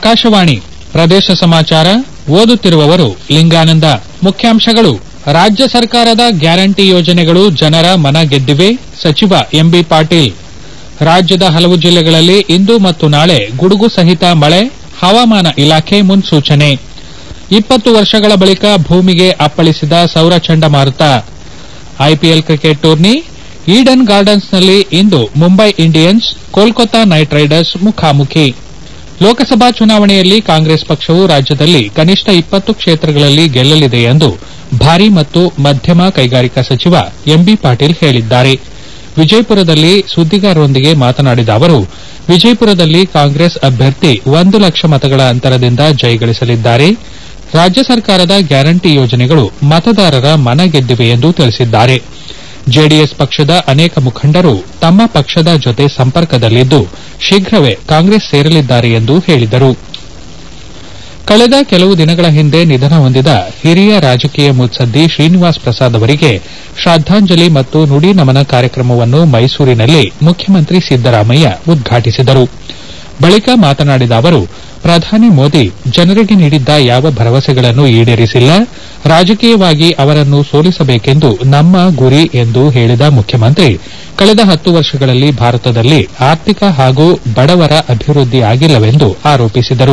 ಆಕಾಶವಾಣಿ ಪ್ರದೇಶ ಸಮಾಚಾರ ಓದುತ್ತಿರುವವರು ಲಿಂಗಾನಂದ ಮುಖ್ಯಾಂಶಗಳು ರಾಜ್ಯ ಸರ್ಕಾರದ ಗ್ಯಾರಂಟಿ ಯೋಜನೆಗಳು ಜನರ ಮನ ಗೆದ್ದಿವೆ ಸಚಿವ ಎಂಬಿ ಪಾಟೀಲ್ ರಾಜ್ಯದ ಹಲವು ಜಿಲ್ಲೆಗಳಲ್ಲಿ ಇಂದು ಮತ್ತು ನಾಳೆ ಗುಡುಗು ಸಹಿತ ಮಳೆ ಹವಾಮಾನ ಇಲಾಖೆ ಮುನ್ಸೂಚನೆ ಇಪ್ಪತ್ತು ವರ್ಷಗಳ ಬಳಿಕ ಭೂಮಿಗೆ ಅಪ್ಪಳಿಸಿದ ಸೌರ ಚಂಡಮಾರುತ ಐಪಿಎಲ್ ಕ್ರಿಕೆಟ್ ಟೂರ್ನಿ ಈಡನ್ ಗಾರ್ಡನ್ಸ್ನಲ್ಲಿ ಇಂದು Mumbai Indians Kolkata Knight Riders ಮುಖಾಮುಖಿ ಲೋಕಸಭಾ ಚುನಾವಣೆಯಲ್ಲಿ ಕಾಂಗ್ರೆಸ್ ಪಕ್ಷವು ರಾಜ್ಯದಲ್ಲಿ ಕನಿಷ್ಠ ಇಪ್ಪತ್ತು ಕ್ಷೇತ್ರಗಳಲ್ಲಿ ಗೆಲ್ಲಲಿದೆ ಎಂದು ಭಾರಿ ಮತ್ತು ಮಧ್ಯಮ ಕೈಗಾರಿಕಾ ಸಚಿವ ಎಂಬಿ ಪಾಟೀಲ್ ಹೇಳಿದ್ದಾರೆ ವಿಜಯಪುರದಲ್ಲಿ ಸುದ್ದಿಗಾರರೊಂದಿಗೆ ಮಾತನಾಡಿದ ಅವರು ವಿಜಯಪುರದಲ್ಲಿ ಕಾಂಗ್ರೆಸ್ ಅಭ್ಯರ್ಥಿ ಒಂದು ಲಕ್ಷ ಮತಗಳ ಅಂತರದಿಂದ ಜಯಗಳಿಸಲಿದ್ದಾರೆ ರಾಜ್ಯ ಸರ್ಕಾರದ ಗ್ಯಾರಂಟಿ ಯೋಜನೆಗಳು ಮತದಾರರ ಮನ ಗೆದ್ದಿವೆ ಎಂದು ತಿಳಿಸಿದ್ದಾರೆ ಜೆಡಿಎಸ್ ಪಕ್ಷದ ಅನೇಕ ಮುಖಂಡರು ತಮ್ಮ ಪಕ್ಷದ ಜೊತೆ ಸಂಪರ್ಕದಲ್ಲಿದ್ದು ಶೀಘ್ರವೇ ಕಾಂಗ್ರೆಸ್ ಸೇರಲಿದ್ದಾರೆ ಎಂದು ಹೇಳಿದರು ಕಳೆದ ಕೆಲವು ದಿನಗಳ ಹಿಂದೆ ನಿಧನ ಹೊಂದಿದ ಹಿರಿಯ ರಾಜಕೀಯ ಮುತ್ಸದ್ದಿ ಶ್ರೀನಿವಾಸ್ ಪ್ರಸಾದ್ ಅವರಿಗೆ ಶ್ರದ್ದಾಂಜಲಿ ಮತ್ತು ನುಡಿ ನಮನ ಕಾರ್ಯಕ್ರಮವನ್ನು ಮೈಸೂರಿನಲ್ಲಿ ಮುಖ್ಯಮಂತ್ರಿ ಸಿದ್ದರಾಮಯ್ಯ ಉದ್ಘಾಟಿಸಿದರು ಬಳಿಕ ಮಾತನಾಡಿದ ಅವರು ಪ್ರಧಾನಿ ಮೋದಿ ಜನರಿಗೆ ನೀಡಿದ್ದ ಯಾವ ಭರವಸೆಗಳನ್ನು ಈಡೇರಿಸಿಲ್ಲ ರಾಜಕೀಯವಾಗಿ ಅವರನ್ನು ಸೋಲಿಸಬೇಕೆಂದು ನಮ್ಮ ಗುರಿ ಎಂದು ಹೇಳಿದ ಮುಖ್ಯಮಂತ್ರಿ ಕಳೆದ ಹತ್ತು ವರ್ಷಗಳಲ್ಲಿ ಭಾರತದಲ್ಲಿ ಆರ್ಥಿಕ ಹಾಗೂ ಬಡವರ ಅಭಿವೃದ್ಧಿ ಆಗಿಲ್ಲವೆಂದು ಆರೋಪಿಸಿದರು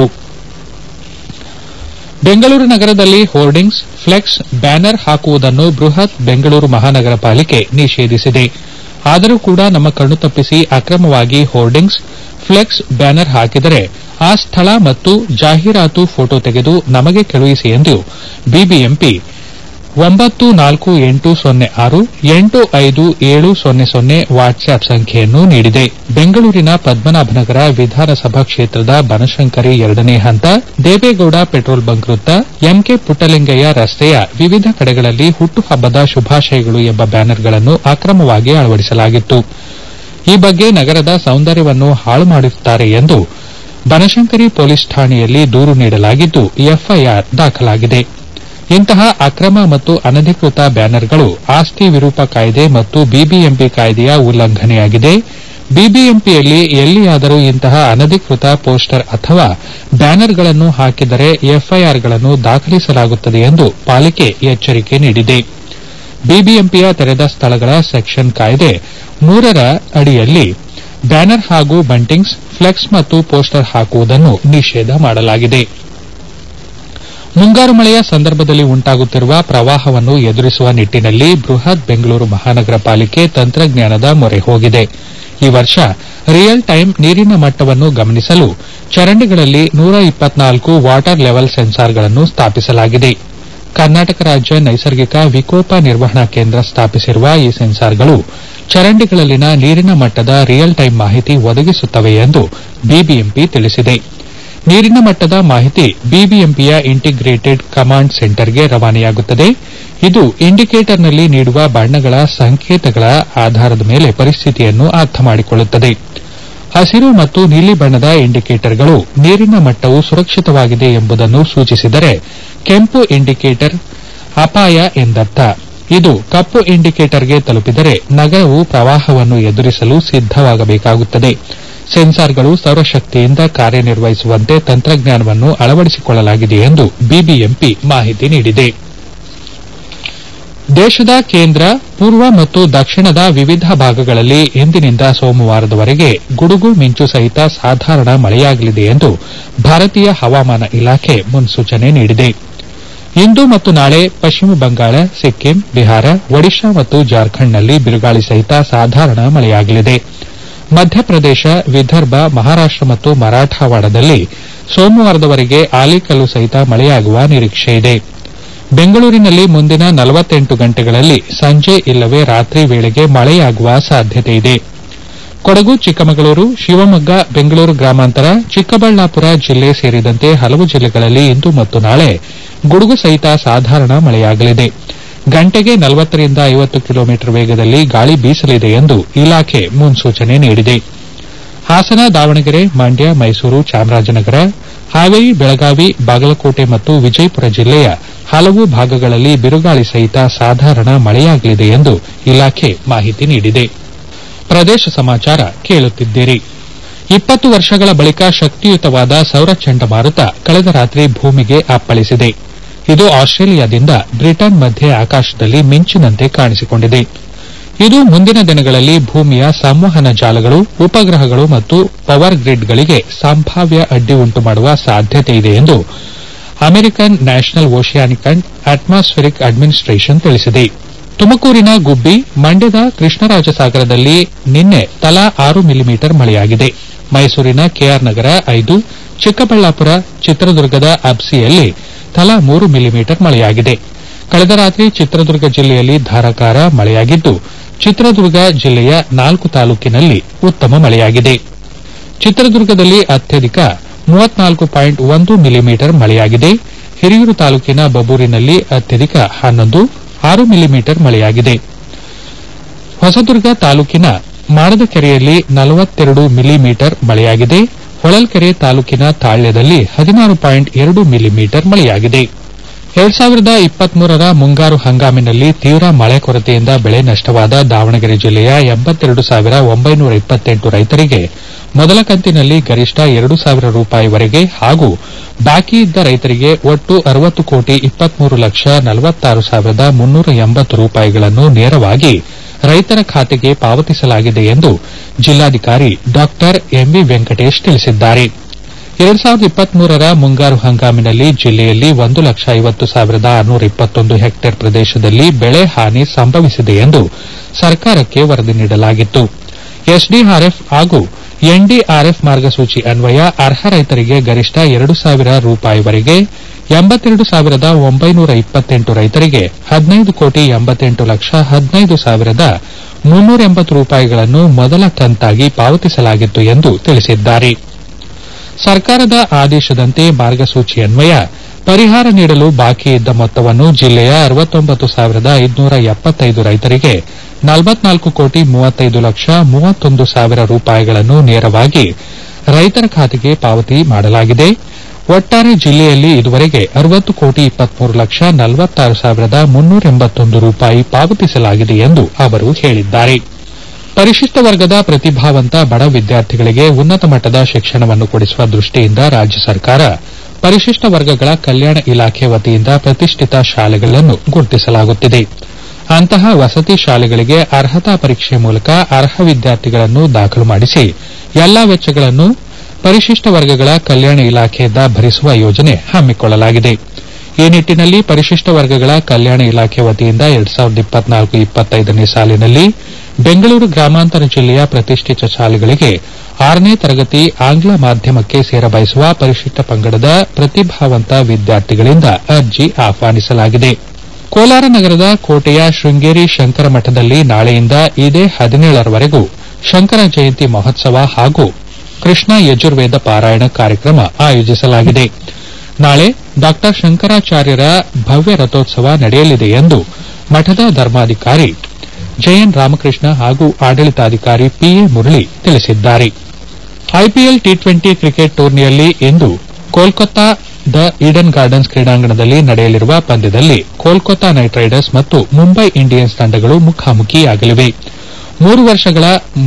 ಬೆಂಗಳೂರು ನಗರದಲ್ಲಿ ಹೋರ್ಡಿಂಗ್ಸ್ ಫ್ಲೆಕ್ಸ್ ಬ್ಯಾನರ್ ಹಾಕುವುದನ್ನು ಬೃಹತ್ ಬೆಂಗಳೂರು ಮಹಾನಗರ ಪಾಲಿಕೆ ನಿಷೇಧಿಸಿದೆ ಆದರೂ ಕೂಡ ನಮ್ಮ ಕಣ್ಣು ತಪ್ಪಿಸಿ ಅಕ್ರಮವಾಗಿ ಹೋರ್ಡಿಂಗ್ಸ್ ಫ್ಲೆಕ್ಸ್ ಬ್ಯಾನರ್ ಹಾಕಿದರೆ ಆ ಸ್ಥಳ ಮತ್ತು ಜಾಹೀರಾತು ಫೋಟೋ ತೆಗೆದು ನಮಗೆ ಕಳುಹಿಸಿ ಎಂದು ಬಿಬಿಎಂಪಿ ಒಂಬತ್ತು ನಾಲ್ಕು ಎಂಟು ಸೊನ್ನೆ ಆರು ಎಂಟು ಐದು ಏಳು ಸೊನ್ನೆ ಸೊನ್ನೆ ವಾಟ್ಸ್ಆಪ್ ಸಂಖ್ಯೆಯನ್ನು ನೀಡಿದೆ ಬೆಂಗಳೂರಿನ ಪದ್ಮನಾಭನಗರ ವಿಧಾನಸಭಾ ಕ್ಷೇತ್ರದ ಬನಶಂಕರಿ ಎರಡನೇ ಹಂತ ದೇವೇಗೌಡ ಪೆಟ್ರೋಲ್ ಬಂಕ್ ವೃತ್ತ ಎಂಕೆ ಪುಟ್ಟಲಿಂಗಯ್ಯ ರಸ್ತೆಯ ವಿವಿಧ ಕಡೆಗಳಲ್ಲಿ ಹುಟ್ಟುಹಬ್ಬದ ಶುಭಾಶಯಗಳು ಎಂಬ ಬ್ಯಾನರ್ಗಳನ್ನು ಅಕ್ರಮವಾಗಿ ಅಳವಡಿಸಲಾಗಿತ್ತು ಈ ಬಗ್ಗೆ ನಗರದ ಸೌಂದರ್ಯವನ್ನು ಹಾಳು ಮಾಡುತ್ತಾರೆ ಎಂದು ಬನಶಂಕರಿ ಪೊಲೀಸ್ ಠಾಣೆಯಲ್ಲಿ ದೂರು ನೀಡಲಾಗಿದ್ದು ಎಫ್ಐಆರ್ ದಾಖಲಾಗಿದೆ ಇಂತಹ ಅಕ್ರಮ ಮತ್ತು ಅನಧಿಕೃತ ಬ್ಯಾನರ್ಗಳು ಆಸ್ತಿ ವಿರೂಪ ಕಾಯ್ದೆ ಮತ್ತು ಬಿಬಿಎಂಪಿ ಕಾಯ್ದೆಯ ಉಲ್ಲಂಘನೆಯಾಗಿದೆ ಬಿಬಿಎಂಪಿಯಲ್ಲಿ ಎಲ್ಲಿಯಾದರೂ ಇಂತಹ ಅನಧಿಕೃತ ಪೋಸ್ಟರ್ ಅಥವಾ ಬ್ಯಾನರ್ಗಳನ್ನು ಹಾಕಿದರೆ ಎಫ್ಐಆರ್ಗಳನ್ನು ದಾಖಲಿಸಲಾಗುತ್ತದೆ ಎಂದು ಪಾಲಿಕೆ ಎಚ್ಚರಿಕೆ ನೀಡಿದೆ ಬಿಬಿಎಂಪಿಯ ತೆರೆದ ಸ್ಥಳಗಳ ಸೆಕ್ಷನ್ ಕಾಯ್ದೆ ಮೂರರ ಅಡಿಯಲ್ಲಿ ಬ್ಯಾನರ್ ಹಾಗೂ ಬಂಟಿಂಗ್ಸ್ ಫ್ಲೆಕ್ಸ್ ಮತ್ತು ಪೋಸ್ಟರ್ ಹಾಕುವುದನ್ನು ನಿಷೇಧ ಮಾಡಲಾಗಿದೆ ಮುಂಗಾರು ಮಳೆಯ ಸಂದರ್ಭದಲ್ಲಿ ಉಂಟಾಗುತ್ತಿರುವ ಪ್ರವಾಹವನ್ನು ಎದುರಿಸುವ ನಿಟ್ಟಿನಲ್ಲಿ ಬೃಹತ್ ಬೆಂಗಳೂರು ಮಹಾನಗರ ಪಾಲಿಕೆ ತಂತ್ರಜ್ಞಾನದ ಮೊರೆ ಹೋಗಿದೆ ಈ ವರ್ಷ ರಿಯಲ್ ಟೈಮ್ ನೀರಿನ ಮಟ್ಟವನ್ನು ಗಮನಿಸಲು ಚರಂಡಿಗಳಲ್ಲಿ ನೂರ ಇಪ್ಪತ್ನಾಲ್ಕು ವಾಟರ್ ಲೆವೆಲ್ ಸೆನ್ಸಾರ್ಗಳನ್ನು ಸ್ಥಾಪಿಸಲಾಗಿದೆ ಕರ್ನಾಟಕ ರಾಜ್ಯ ನೈಸರ್ಗಿಕ ವಿಕೋಪ ನಿರ್ವಹಣಾ ಕೇಂದ್ರ ಸ್ಥಾಪಿಸಿರುವ ಈ ಸೆನ್ಸಾರ್ಗಳು ಚರಂಡಿಗಳಲ್ಲಿನ ನೀರಿನ ಮಟ್ಟದ ರಿಯಲ್ ಟೈಮ್ ಮಾಹಿತಿ ಒದಗಿಸುತ್ತವೆ ಎಂದು ಬಿಬಿಎಂಪಿ ತಿಳಿಸಿದೆ ನೀರಿನ ಮಟ್ಟದ ಮಾಹಿತಿ ಬಿಬಿಎಂಪಿಯ ಇಂಟಿಗ್ರೇಟೆಡ್ ಕಮಾಂಡ್ ಸೆಂಟರ್ಗೆ ರವಾನೆಯಾಗುತ್ತದೆ ಇದು ಇಂಡಿಕೇಟರ್ನಲ್ಲಿ ನೀಡುವ ಬಣ್ಣಗಳ ಸಂಕೇತಗಳ ಆಧಾರದ ಮೇಲೆ ಪರಿಸ್ಥಿತಿಯನ್ನು ಅರ್ಥಮಾಡಿಕೊಳ್ಳುತ್ತದೆ ಹಸಿರು ಮತ್ತು ನೀಲಿ ಬಣ್ಣದ ಇಂಡಿಕೇಟರ್ಗಳು ನೀರಿನ ಮಟ್ಟವು ಸುರಕ್ಷಿತವಾಗಿದೆ ಎಂಬುದನ್ನು ಸೂಚಿಸಿದರೆ ಕೆಂಪು ಇಂಡಿಕೇಟರ್ ಅಪಾಯ ಎಂದರ್ಥ ಇದು ಕಪ್ಪು ಇಂಡಿಕೇಟರ್ಗೆ ತಲುಪಿದರೆ ನಗರವು ಪ್ರವಾಹವನ್ನು ಎದುರಿಸಲು ಸಿದ್ದವಾಗಬೇಕಾಗುತ್ತದೆ ಸೆನ್ಸಾರ್ಗಳು ಸೌರಶಕ್ತಿಯಿಂದ ಕಾರ್ಯನಿರ್ವಹಿಸುವಂತೆ ತಂತ್ರಜ್ಞಾನವನ್ನು ಅಳವಡಿಸಿಕೊಳ್ಳಲಾಗಿದೆ ಎಂದು ಬಿಬಿಎಂಪಿ ಮಾಹಿತಿ ನೀಡಿದೆ ದೇಶದ ಕೇಂದ್ರ ಪೂರ್ವ ಮತ್ತು ದಕ್ಷಿಣದ ವಿವಿಧ ಭಾಗಗಳಲ್ಲಿ ಇಂದಿನಿಂದ ಸೋಮವಾರದವರೆಗೆ ಗುಡುಗು ಮಿಂಚು ಸಹಿತ ಸಾಧಾರಣ ಮಳೆಯಾಗಲಿದೆ ಎಂದು ಭಾರತೀಯ ಹವಾಮಾನ ಇಲಾಖೆ ಮುನ್ಸೂಚನೆ ನೀಡಿದೆ ಇಂದು ಮತ್ತು ನಾಳೆ ಪಶ್ಚಿಮ ಬಂಗಾಳ ಸಿಕ್ಕಿಂ ಬಿಹಾರ ಒಡಿಶಾ ಮತ್ತು ಜಾರ್ಖಂಡ್ನಲ್ಲಿ ಬಿರುಗಾಳಿ ಸಹಿತ ಸಾಧಾರಣ ಮಳೆಯಾಗಲಿದೆ ಮಧ್ಯಪ್ರದೇಶ ವಿದರ್ಭ ಮಹಾರಾಷ್ಟ ಮತ್ತು ಮರಾಠವಾಡದಲ್ಲಿ ಸೋಮವಾರದವರೆಗೆ ಆಲಿಕಲ್ಲು ಸಹಿತ ಮಳೆಯಾಗುವ ನಿರೀಕ್ಷೆಯಿದೆ ಬೆಂಗಳೂರಿನಲ್ಲಿ ಮುಂದಿನ ನಲವತ್ತೆಂಟು ಗಂಟೆಗಳಲ್ಲಿ ಸಂಜೆ ಇಲ್ಲವೇ ರಾತ್ರಿ ವೇಳೆಗೆ ಮಳೆಯಾಗುವ ಸಾಧ್ಯತೆಯಿದೆ ಕೊಡಗು ಚಿಕ್ಕಮಗಳೂರು ಶಿವಮೊಗ್ಗ ಬೆಂಗಳೂರು ಗ್ರಾಮಾಂತರ ಚಿಕ್ಕಬಳ್ಳಾಪುರ ಜಿಲ್ಲೆ ಸೇರಿದಂತೆ ಹಲವು ಜಿಲ್ಲೆಗಳಲ್ಲಿ ಇಂದು ಮತ್ತು ನಾಳೆ ಗುಡುಗು ಸಹಿತ ಸಾಧಾರಣ ಮಳೆಯಾಗಲಿದೆ ಗಂಟೆಗೆ ನಲವತ್ತರಿಂದ ಐವತ್ತು ಕಿಲೋಮೀಟರ್ ವೇಗದಲ್ಲಿ ಗಾಳಿ ಬೀಸಲಿದೆ ಎಂದು ಇಲಾಖೆ ಮುನ್ಸೂಚನೆ ನೀಡಿದೆ ಹಾಸನ ದಾವಣಗೆರೆ ಮಂಡ್ಯ ಮೈಸೂರು ಚಾಮರಾಜನಗರ ಹಾವೇರಿ ಬೆಳಗಾವಿ ಬಾಗಲಕೋಟೆ ಮತ್ತು ವಿಜಯಪುರ ಜಿಲ್ಲೆಯ ಹಲವು ಭಾಗಗಳಲ್ಲಿ ಬಿರುಗಾಳಿ ಸಹಿತ ಸಾಧಾರಣ ಮಳೆಯಾಗಲಿದೆ ಎಂದು ಇಲಾಖೆ ಮಾಹಿತಿ ನೀಡಿದೆ ಪ್ರದೇಶ ಸಮಾಚಾರ ಕೇಳುತ್ತಿದ್ದೀರಿ ಇಪ್ಪತ್ತು ವರ್ಷಗಳ ಬಳಿಕ ಶಕ್ತಿಯುತವಾದ ಸೌರ ಚಂಡಮಾರುತ ಕಳೆದ ರಾತ್ರಿ ಭೂಮಿಗೆ ಅಪ್ಪಳಿಸಿದೆ ಇದು ಆಸ್ಟ್ರೇಲಿಯಾದಿಂದ ಬ್ರಿಟನ್ ಮಧ್ಯೆ ಆಕಾಶದಲ್ಲಿ ಮಿಂಚಿನಂತೆ ಕಾಣಿಸಿಕೊಂಡಿದೆ ಇದು ಮುಂದಿನ ದಿನಗಳಲ್ಲಿ ಭೂಮಿಯ ಸಂವಹನ ಜಾಲಗಳು ಉಪಗ್ರಹಗಳು ಮತ್ತು ಪವರ್ ಗ್ರಿಡ್ಗಳಿಗೆ ಸಂಭಾವ್ಯ ಅಡ್ಡಿ ಉಂಟು ಮಾಡುವ ಸಾಧ್ಯತೆ ಇದೆ ಎಂದು American National Oceanic and Atmospheric Administration ತಿಳಿಸಿದೆ ತುಮಕೂರಿನ ಗುಬ್ಬಿ ಮಂಡ್ಯದ ಕೃಷ್ಣರಾಜಸಾಗರದಲ್ಲಿ ನಿನ್ನೆ ತಲಾ ಆರು ಮಿಲಿಮೀಟರ್ ಮಳೆಯಾಗಿದೆ ಮೈಸೂರಿನ ಕೆಆರ್ ನಗರ ಐದು ಚಿಕ್ಕಬಳ್ಳಾಪುರ ಚಿತ್ರದುರ್ಗದ ಅಬ್ಸಿಯಲ್ಲಿ ತಲಾ ಮೂರು ಮಿಲಿಮೀಟರ್ ಮಳೆಯಾಗಿದೆ ಕಳೆದ ರಾತ್ರಿ ಚಿತ್ರದುರ್ಗ ಜಿಲ್ಲೆಯಲ್ಲಿ ಧಾರಾಕಾರ ಮಳೆಯಾಗಿದ್ದು ಚಿತ್ರದುರ್ಗ ಜಿಲ್ಲೆಯ ನಾಲ್ಕು ತಾಲೂಕಿನಲ್ಲಿ ಉತ್ತಮ ಮಳೆಯಾಗಿದೆ ಚಿತ್ರದುರ್ಗದಲ್ಲಿ ಅತ್ಯಧಿಕ ಮೂವತ್ನಾಲ್ಕು ಪಾಯಿಂಟ್ ಒಂದು ಮಿಲಿಮೀಟರ್ ಮಳೆಯಾಗಿದೆ ಹಿರಿಯೂರು ತಾಲೂಕಿನ ಬಬೂರಿನಲ್ಲಿ ಅತ್ಯಧಿಕ ಹನ್ನೊಂದು ಆರು ಮಿಲಿಮೀಟರ್ ಮಳೆಯಾಗಿದೆ ಹೊಸದುರ್ಗ ತಾಲೂಕಿನ ಮಾಡದಕೆರೆಯಲ್ಲಿ ನಲವತ್ತೆರಡು ಮಿಲಿಮೀಟರ್ ಮಳೆಯಾಗಿದೆ ಹೊಳಲ್ಕೆರೆ ತಾಲೂಕಿನ ತಾಳ್ಯದಲ್ಲಿ ಹದಿನಾರು ಪಾಯಿಂಟ್ ಎರಡು ಮಿಲಿಮೀಟರ್ ಮಳೆಯಾಗಿದೆ ಎರಡ್ ಸಾವಿರದ ಇಪ್ಪತ್ಮೂರರ ಮುಂಗಾರು ಹಂಗಾಮಿನಲ್ಲಿ ತೀವ್ರ ಮಳೆ ಕೊರತೆಯಿಂದ ಬೆಳೆ ನಷ್ಟವಾದ ದಾವಣಗೆರೆ ಜಿಲ್ಲೆಯ ಎಂಬತ್ತೆರಡು ಸಾವಿರ ಒಂಬೈನೂರ ಇಪ್ಪತ್ತೆಂಟು ರೈತರಿಗೆ ಮೊದಲ ಕಂತಿನಲ್ಲಿ ಗರಿಷ್ಠ ಎರಡು ಸಾವಿರ ರೂಪಾಯಿವರೆಗೆ ಹಾಗೂ ಬಾಕಿ ಇದ್ದ ರೈತರಿಗೆ ಒಟ್ಟು ಅರವತ್ತು ಕೋಟಿ ಇಪ್ಪತ್ಮೂರು ಲಕ್ಷ ನಲವತ್ತಾರು ಸಾವಿರದ ಮುನ್ನೂರ ಎಂಬತ್ತು ರೂಪಾಯಿಗಳನ್ನು ನೇರವಾಗಿ ರೈತರ ಖಾತೆಗೆ ಪಾವತಿಸಲಾಗಿದೆ ಎಂದು ಜಿಲ್ಲಾಧಿಕಾರಿ ಡಾ ಎಂವಿ ವೆಂಕಟೇಶ್ ತಿಳಿಸಿದ್ದಾರೆ ಎರಡ್ ಸಾವಿರದ ಇಪ್ಪತ್ಮೂರರ ಮುಂಗಾರು ಹಂಗಾಮಿನಲ್ಲಿ ಜಿಲ್ಲೆಯಲ್ಲಿ ಒಂದು ಲಕ್ಷ ಐವತ್ತು ಸಾವಿರದ ಆರುನೂರ ಇಪ್ಪತ್ತೊಂದು ಹೆಕ್ಟೇರ್ ಪ್ರದೇಶದಲ್ಲಿ ಬೆಳೆ ಹಾನಿ ಸಂಭವಿಸಿದೆ ಎಂದು ಸರ್ಕಾರಕ್ಕೆ ವರದಿ ನೀಡಲಾಗಿತ್ತು ಎಸ್ಡಿಆರ್ಎಫ್ ಹಾಗೂ ಎನ್ಡಿಆರ್ಎಫ್ ಮಾರ್ಗಸೂಚಿ ಅನ್ವಯ ಅರ್ಹ ರೈತರಿಗೆ ಗರಿಷ್ಠ ಎರಡು ಸಾವಿರ ರೂಪಾಯಿವರೆಗೆ ಎಂಬತ್ತೆರಡು ಸಾವಿರದ ಒಂಬೈನೂರ ಇಪ್ಪತ್ತೆಂಟು ರೈತರಿಗೆ ಹದಿನೈದು ಕೋಟಿ ಎಂಬತ್ತೆಂಟು ಲಕ್ಷ ಹದಿನೈದು ಸಾವಿರದ ಮುನ್ನೂರ ಎಂಬತ್ತು ರೂಪಾಯಿಗಳನ್ನು ಮೊದಲ ಕಂತಾಗಿ ಪಾವತಿಸಲಾಗಿತ್ತು ಎಂದು ತಿಳಿಸಿದ್ದಾರೆ ಸರ್ಕಾರದ ಆದೇಶದಂತೆ ಮಾರ್ಗಸೂಚಿ ಅನ್ವಯ ಪರಿಹಾರ ನೀಡಲು ಬಾಕಿ ಇದ್ದ ಮೊತ್ತವನ್ನು ಜಿಲ್ಲೆಯ ಅರವತ್ತೊಂಬತ್ತು ಸಾವಿರದ ಐದುನೂರ ಎಪ್ಪತ್ತೈದು ರೈತರಿಗೆ ನಲವತ್ನಾಲ್ಕು ಕೋಟಿ ಮೂವತ್ತೈದು ಲಕ್ಷ ಮೂವತ್ತೊಂದು ಸಾವಿರ ರೂಪಾಯಿಗಳನ್ನು ನೇರವಾಗಿ ರೈತರ ಖಾತೆಗೆ ಪಾವತಿ ಮಾಡಲಾಗಿದೆ ಒಟ್ಟಾರೆ ಜಿಲ್ಲೆಯಲ್ಲಿ ಇದುವರೆಗೆ ಅರವತ್ತು ಕೋಟಿ ಇಪ್ಪತ್ಮೂರು ಲಕ್ಷ ನಲವತ್ತಾರು ಸಾವಿರದ ಮುನ್ನೂರ ಎಂಬತ್ತೊಂದು ರೂಪಾಯಿ ಪಾವತಿಸಲಾಗಿದೆ ಎಂದು ಅವರು ಹೇಳಿದ್ದಾರೆ ಪರಿಶಿಷ್ಟ ವರ್ಗದ ಪ್ರತಿಭಾವಂತ ಬಡ ವಿದ್ಯಾರ್ಥಿಗಳಿಗೆ ಉನ್ನತ ಮಟ್ಟದ ಶಿಕ್ಷಣವನ್ನು ಕೊಡಿಸುವ ದೃಷ್ಟಿಯಿಂದ ರಾಜ್ಯ ಸರ್ಕಾರ ಪರಿಶಿಷ್ಟ ವರ್ಗಗಳ ಕಲ್ಯಾಣ ಇಲಾಖೆ ವತಿಯಿಂದ ಪ್ರತಿಷ್ಠಿತ ಶಾಲೆಗಳನ್ನು ಗುರುತಿಸಲಾಗುತ್ತಿದೆ ಅಂತಹ ವಸತಿ ಶಾಲೆಗಳಿಗೆ ಅರ್ಹತಾ ಪರೀಕ್ಷೆ ಮೂಲಕ ಅರ್ಹ ವಿದ್ಯಾರ್ಥಿಗಳನ್ನು ದಾಖಲು ಮಾಡಿಸಿ ಎಲ್ಲಾ ವೆಚ್ಚಗಳನ್ನು ಪರಿಶಿಷ್ಟ ವರ್ಗಗಳ ಕಲ್ಯಾಣ ಇಲಾಖೆಯಿಂದ ಭರಿಸುವ ಯೋಜನೆ ಹಮ್ಮಿಕೊಳ್ಳಲಾಗಿದೆ ಈ ನಿಟ್ಟಿನಲ್ಲಿ ಪರಿಶಿಷ್ಟ ವರ್ಗಗಳ ಕಲ್ಯಾಣ ಇಲಾಖೆ ವತಿಯಿಂದ ಎರಡ್ ಸಾವಿರದ ಇಪ್ಪತ್ನಾಲ್ಕು ಇಪ್ಪತ್ತೈದನೇ ಸಾಲಿನಲ್ಲಿ ಬೆಂಗಳೂರು ಗ್ರಾಮಾಂತರ ಜಿಲ್ಲೆಯ ಪ್ರತಿಷ್ಠಿತ ಶಾಲೆಗಳಿಗೆ ಆರನೇ ತರಗತಿ ಆಂಗ್ಲ ಮಾಧ್ಯಮಕ್ಕೆ ಸೇರಬಯಸುವ ಪರಿಶಿಷ್ಟ ಪಂಗಡದ ಪ್ರತಿಭಾವಂತ ವಿದ್ಯಾರ್ಥಿಗಳಿಂದ ಅರ್ಜಿ ಆಹ್ವಾನಿಸಲಾಗಿದೆ ಕೋಲಾರ ನಗರದ ಕೋಟೆಯ ಶೃಂಗೇರಿ ಶಂಕರ ಮಠದಲ್ಲಿ ನಾಳೆಯಿಂದ ಇದೇ ಹದಿನೇಳರವರೆಗೂ ಶಂಕರ ಜಯಂತಿ ಮಹೋತ್ಸವ ಹಾಗೂ ಕೃಷ್ಣ ಯಜುರ್ವೇದ ಪಾರಾಯಣ ಕಾರ್ಯಕ್ರಮ ಆಯೋಜಿಸಲಾಗಿದೆ ನಾಳೆ ಡಾ ಶಂಕರಾಚಾರ್ಯರ ಭವ್ಯ ರಥೋತ್ಸವ ನಡೆಯಲಿದೆ ಎಂದು ಮಠದ ಧರ್ಮಾಧಿಕಾರಿ ಜೆಎನ್ ರಾಮಕೃಷ್ಣ ಹಾಗೂ ಆಡಳಿತಾಧಿಕಾರಿ ಪಿಎ ಮುರಳಿ ತಿಳಿಸಿದ್ದಾರೆ ಐಪಿಎಲ್ ಟಿ ಟ್ವೆಂಟಿ ಕ್ರಿಕೆಟ್ ಟೂರ್ನಿಯಲ್ಲಿ ಇಂದು ಕೋಲ್ಕತ್ತಾದ ಈಡನ್ ಗಾರ್ಡನ್ಸ್ ಕ್ರೀಡಾಂಗಣದಲ್ಲಿ ನಡೆಯಲಿರುವ ಪಂದ್ಯದಲ್ಲಿ ಕೋಲ್ಕತ್ತಾ ನೈಟ್ ರೈಡರ್ಸ್ ಮತ್ತು ಮುಂಬೈ ಇಂಡಿಯನ್ಸ್ ತಂಡಗಳು ಮುಖಾಮುಖಿಯಾಗಲಿವೆ ಮೂರು ವರ್ಷಗಳ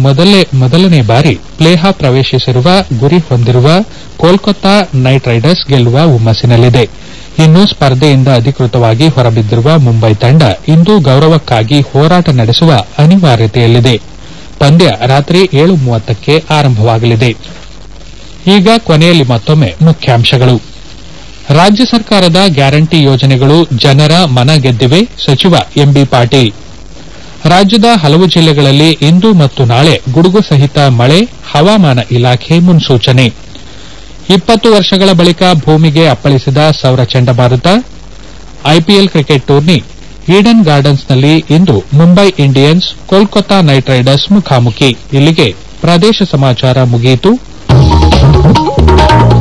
ಮೊದಲನೇ ಬಾರಿ ಪ್ಲೇ ಆಫ್ ಪ್ರವೇಶಿಸುವ ಗುರಿ ಹೊಂದಿರುವ ಕೋಲ್ಕತ್ತಾ ನೈಟ್ ರೈಡರ್ಸ್ ಗೆಲ್ಲುವ ಹುಮ್ಮಸ್ಸಿನಲ್ಲಿದೆ ಇನ್ನು ಸ್ಪರ್ಧೆಯಿಂದ ಅಧಿಕೃತವಾಗಿ ಹೊರಬಿದ್ದಿರುವ ಮುಂಬೈ ತಂಡ ಇಂದು ಗೌರವಕ್ಕಾಗಿ ಹೋರಾಟ ನಡೆಸುವ ಅನಿವಾರ್ಯತೆಯಲ್ಲಿದೆ ಪಂದ್ಯ ರಾತ್ರಿ ಏಳು ಮೂವತ್ತಕ್ಕೆ ಆರಂಭವಾಗಲಿದೆ ಈಗ ಕೊನೆಯಲ್ಲಿ ಮತ್ತೊಮ್ಮೆ ಮುಖ್ಯಾಂಶಗಳು ರಾಜ್ಯ ಸರ್ಕಾರದ ಗ್ಯಾರಂಟಿ ಯೋಜನೆಗಳು ಜನರ ಮನ ಗೆದ್ದಿವೆ ಸಚಿವ ಎಂಬಿ ಪಾಟೀಲ್ ರಾಜ್ಯದ ಹಲವು ಜಿಲ್ಲೆಗಳಲ್ಲಿ ಇಂದು ಮತ್ತು ನಾಳೆ ಗುಡುಗು ಸಹಿತ ಮಳೆ ಹವಾಮಾನ ಇಲಾಖೆ ಮುನ್ಸೂಚನೆ ಇಪ್ಪತ್ತು ವರ್ಷಗಳ ಬಳಿಕ ಭೂಮಿಗೆ ಅಪ್ಪಳಿಸಿದ ಸೌರ ಚಂಡಮಾರುತ ಐಪಿಎಲ್ ಕ್ರಿಕೆಟ್ ಟೂರ್ನಿ ಈಡನ್ ಗಾರ್ಡನ್ಸ್ನಲ್ಲಿ ಇಂದು Mumbai Indians Kolkata Knight Riders ಮುಖಾಮುಖಿ ಇಲ್ಲಿಗೆ ಪ್ರದೇಶ ಸಮಾಚಾರ ಮುಗಿಯಿತು